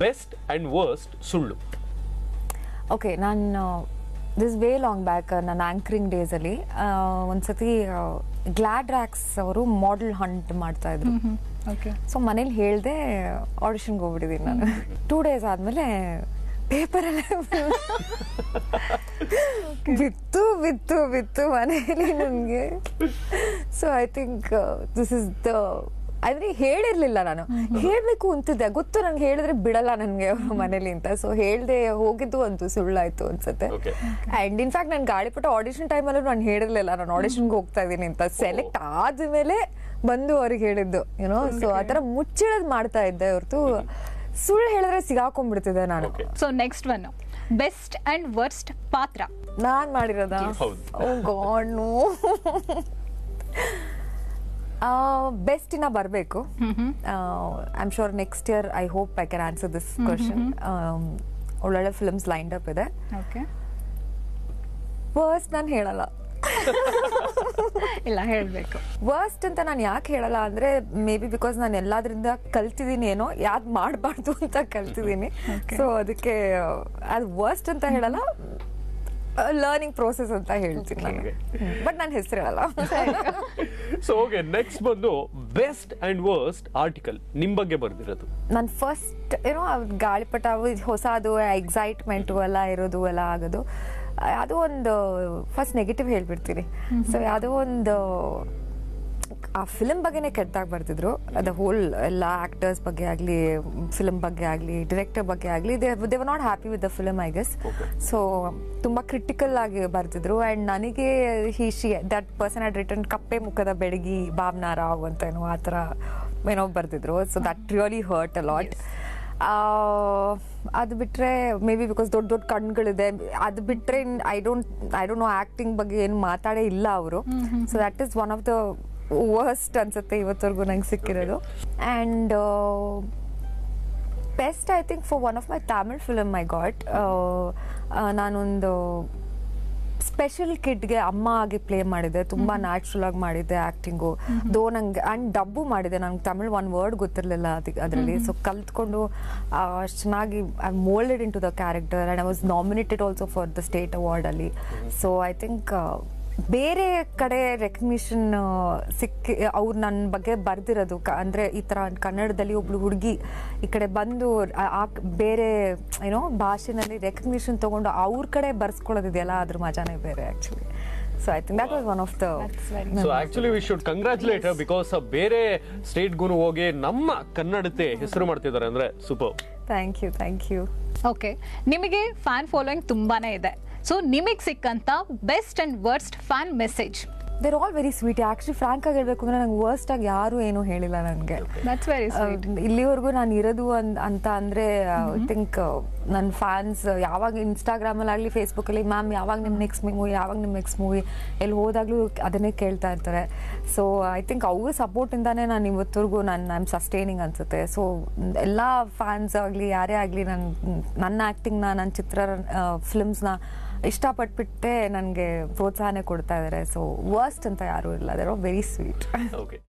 Best and worst ಸುಳ್ಳು okay ನಾನು this way long back ನನ್ನ ಆಂಕರಿಂಗ್ ಡೇಸಲ್ಲಿ ಒಂದ್ಸತಿ ಗ್ಲಾಡ್ ರ್ಯಾಕ್ಸ್ ಅವರು ಮಾಡೆಲ್ ಹಂಟ್ ಮಾಡ್ತಾ ಇದ್ರು ಓಕೆ ಸೊ ಮನೇಲಿ ಹೇಳ್ದೆ ಆಡಿಷನ್ಗೆ ಹೋಗ್ಬಿಟ್ಟಿದ್ದೀನಿ ನಾನು ಟೂ ಡೇಸ್ ಆದಮೇಲೆ ಪೇಪರಲ್ಲೇ ಬಿತ್ತು ಬಿತ್ತು ಬಿತ್ತು ಮನೆಯಲ್ಲಿ ನನಗೆ so I think this is the ಅಂದ್ರೆ ಹೇಳಿರ್ಲಿಲ್ಲ ನಾನು ಹೇಳ್ಬೇಕು ಅಂತಿದ್ದೆ ಗೊತ್ತು ನನ್ಗೆ ಹೇಳಿದ್ರೆ ಬಿಡಲ್ಲ ನನ್ಗೆ ಅವ್ರ ಮನೇಲಿ ಅಂತ ಸೊ ಹೇಳ್ದೆ ಹೋಗಿದ್ದು ಒಂದು ಸುಳ್ಳಾಯ್ತು ಅನ್ಸುತ್ತೆ Okay. ಅಂಡ್ ಇನ್ಫ್ಯಾಕ್ಟ್ ನಾನು ಗಾಳಿಪಟ ಆಡಿಷನ್ ಟೈಮಲ್ಲೂ ನಾನು ಹೇಳಿರ್ಲಿಲ್ಲ ನಾನು ಆಡಿಷನ್ಗೆ ಹೋಗ್ತಾ ಇದ್ದೀನಿ ಅಂತ ಸೆಲೆಕ್ಟ್ ಆದ್ಮೇಲೆ ಬಂದು ಅವ್ರಿಗೆ ಹೇಳಿದ್ದು ಯುನೋ ಸೊ ಆ ಥರ ಮುಚ್ಚಿಡೋದು ಮಾಡ್ತಾ ಇದ್ದೆ ಹೊರತು ಸುಳ್ಳು ಹೇಳಿದ್ರೆ ಸಿಗಾಕೊಂಡ್ಬಿಡ್ತಿದ್ದೆ ನಾನು Okay. So next one best and worst ಪಾತ್ರ ನಾನ್ ಮಾಡಿರೋದ ಹೌದು. ಓ ಗಾಡ್ ನೋ ಬೆಸ್ಟ್ ಇನ್ನ ಬರಬೇಕು I am sure next year I hope I can answer this question ಒಳ್ಳೊಳ್ಳೆ ಫಿಲ್ಮ್ಸ್ ಲೈನ್ಡ್ ಅಪ್ ಇದೆ ಓಕೆ ವರ್ಸ್ಟ್ ನಾನು ಹೇಳಲ್ಲ ಇಲ್ಲ ಹೇಳ್ಬೇಕು ವರ್ಸ್ಟ್ ಅಂತ ನಾನು ಯಾಕೆ ಹೇಳಲ್ಲ ಅಂದ್ರೆ ಮೇ ಬಿ ಬಿಕಾಸ್ ನಾನು ಎಲ್ಲಾದ್ರಿಂದ ಕಲ್ತಿದ್ದೀನಿ ಏನೋ ಯಾವ್ದು ಮಾಡಬಾರ್ದು ಅಂತ ಕಲ್ತಿದ್ದೀನಿ ಸೊ ಅದಕ್ಕೆ ಅದು ವರ್ಸ್ಟ್ ಅಂತ ಹೇಳಲ್ಲ ಲರ್ನಿಂಗ್ ಪ್ರೋಸೆಸ್ ಅಂತ ಹೇಳ್ತೀನಿ ನಾನು ಬಟ್ ನಾನು ಹೆಸರು ಹೇಳಲ್ಲ ಸೊ ಓಕೆ ನೆಕ್ಸ್ಟ್ ಬಂದು ಬೆಸ್ಟ್ ಅಂಡ್ ವರ್ಸ್ಟ್ ಆರ್ಟಿಕಲ್ ನಿಮ್ ಬಗ್ಗೆ ಬರ್ದಿರೋದು ನಾನು ಫಸ್ಟ್ ಏನೋ ಗಾಳಿಪಟ ಅವು ಹೊಸದು ಎಕ್ಸೈಟ್ಮೆಂಟು ಎಲ್ಲ ಇರೋದು ಎಲ್ಲ ಆಗೋದು ಅದು ಒಂದು ಫಸ್ಟ್ ನೆಗೆಟಿವ್ ಹೇಳ್ಬಿಡ್ತೀನಿ ಸೊ ಯಾವುದೋ ಒಂದು ಆ ಫಿಲ್ಮ್ ಬಗ್ಗೆನೇ ಕೆಟ್ಟದಾಗಿ ಬರ್ತಿದ್ರು ಅದು ಹೋಲ್ ಎಲ್ಲ ಆಕ್ಟರ್ಸ್ ಬಗ್ಗೆ ಆಗಲಿ ಫಿಲ್ಮ್ ಬಗ್ಗೆ ಆಗಲಿ ಡೈರೆಕ್ಟರ್ ಬಗ್ಗೆ ಆಗಲಿ they they were not happy with the film I guess so ತುಂಬ ಕ್ರಿಟಿಕಲ್ ಆಗಿ ಬರ್ತಿದ್ರು ಆ್ಯಂಡ್ ನನಗೆ he she that person had written ಕಪ್ಪೆ ಮುಖದ ಬೆಡಗಿ ಭಾವನಾ ರಾವ್ ಅಂತ ಏನೋ ಆ ಥರ ಏನೋ ಬರ್ತಿದ್ರು so that really hurt a lot ಅದು ಬಿಟ್ಟರೆ ಮೇ ಬಿ ಬಿಕಾಸ್ ದೊಡ್ಡ ದೊಡ್ಡ ಕಣ್ಗಳಿದೆ ಅದು ಬಿಟ್ಟರೆ I don't I don't know acting ಬಗ್ಗೆ ಏನು ಮಾತಾಡೇ ಇಲ್ಲ ಅವರು so that is one of the worst ಅನ್ಸುತ್ತೆ ಇವತ್ತವರೆಗೂ ನಂಗೆ ಸಿಕ್ಕಿರೋದು and best I think for one of my Tamil film I got ನಾನೊಂದು ಸ್ಪೆಷಲ್ ಕಿಡ್ಗೆ ಅಮ್ಮ ಆಗಿ ಪ್ಲೇ ಮಾಡಿದೆ ತುಂಬ ನ್ಯಾಚುರಲ್ ಆಗಿ ಮಾಡಿದ್ದೆ ಆ್ಯಕ್ಟಿಂಗು ದೋ ನಂಗೆ ಆ್ಯಂಡ್ ಡಬ್ಬು ಮಾಡಿದೆ ನಂಗೆ ತಮಿಳ್ ಒನ್ ವರ್ಡ್ ಗೊತ್ತಿರಲಿಲ್ಲ ಅದಕ್ಕೆ ಅದರಲ್ಲಿ ಸೊ ಕಲ್ತ್ಕೊಂಡು ಅಷ್ಟು ಚೆನ್ನಾಗಿ I moulded into the character and I was nominated also for the state ಅವಾರ್ಡಲ್ಲಿ ಸೊ ಐ ಥಿಂಕ್ ಬೇರೆ ಕಡೆ ರೆಕಗ್ನಿಷನ್ ಸಿಕ್ಕಿ ಅವ್ರು ನನ್ನ ಬಗ್ಗೆ ಬರ್ದಿರೋದು ಕ ಅಂದರೆ ಈ ಥರ ಕನ್ನಡದಲ್ಲಿ ಒಬ್ಳು ಹುಡುಗಿ ಈ ಕಡೆ ಬಂದು ಆ- ಆ ಬೇರೆ ಏನೋ ಭಾಷೆನಲ್ಲಿ ರೆಕಗ್ನಿಷನ್ ತೊಗೊಂಡು ಅವ್ರ ಕಡೆ ಬರ್ಸ್ಕೊಳ್ಳೋದಿದೆಯಲ್ಲ ಅದ್ರ ಮಜಾನೇ ಬೇರೆ actually so I think that was one of the so actually we should congratulate because ಬೇರೆ ಸ್ಟೇಟ್ಗೂ ಹೋಗಿ ನಮ್ಮ ಕನ್ನಡತೆ ಹೆಸರು ಮಾಡ್ತಿದ್ದಾರೆ ಅಂದ್ರೆ super thank you thank you okay ನಿಮಗೆ ಫ್ಯಾನ್ ಫಾಲೋಯಿಂಗ್ ತುಂಬಾನೇ ಇದೆ ಸೊ ನಿಮಗೆ ಸಿಕ್ಕಂತ best and worst fan message they're all very sweet actually frank ಆಗಿ ಹೇಳ್ಬೇಕು ಅಂದರೆ ನಂಗೆ ವರ್ಸ್ಟ್ ಆಗಿ ಯಾರೂ ಏನೂ ಹೇಳಿಲ್ಲ ನನಗೆ ದಟ್ಸ್ ವೆರಿ ಸ್ವೀಟ್ ಇಲ್ಲಿವರೆಗೂ ನಾನು ಇರೋದು ಅನ್- ಅಂತ ಅಂದ್ರೆ ಐ ಥಿಂಕ್ ನನ್ನ ಫ್ಯಾನ್ಸ್ ಯಾವಾಗ ಇನ್ಸ್ಟಾಗ್ರಾಮಲ್ಲಿ ಆಗಲಿ ಫೇಸ್ಬುಕ್ಕಲ್ಲಿ ಮ್ಯಾಮ್ ಯಾವಾಗ ನಿಮ್ಮ ನೆಕ್ಸ್ಟ್ ಮೂವಿ ಯಾವಾಗ ನಿಮ್ಮ ನೆಕ್ಸ್ಟ್ ಮೂವಿ ಎಲ್ಲಿ ಹೋದಾಗಲೂ ಅದನ್ನೇ ಕೇಳ್ತಾ ಇರ್ತಾರೆ ಸೊ ಐ ಥಿಂಕ್ ಅವ್ರ ಸಪೋರ್ಟಿಂದಾನೇ ನಾನು ಇವತ್ತವರೆಗೂ ನಾನು ಐ ಆಮ್ ಸಸ್ಟೈನಿಂಗ್ ಅನ್ಸುತ್ತೆ ಸೊ ಎಲ್ಲ ಫ್ಯಾನ್ಸ್ ಆಗಲಿ ಯಾರೇ ಆಗಲಿ ನನ್ನ ನನ್ನ ಆ್ಯಕ್ಟಿಂಗ್ನ ನನ್ನ ಚಿತ್ರ ಫಿಲ್ಮ್ಸ್ನ ಇಷ್ಟಪಟ್ಬಿಟ್ಟೆ ನನಗೆ ಪ್ರೋತ್ಸಾಹನೆ ಕೊಡ್ತಾ ಇದ್ದಾರೆ ಸೊ ವರ್ಸ್ಟ್ ಅಂತ ಯಾರೂ ಇಲ್ಲ there are very sweet okay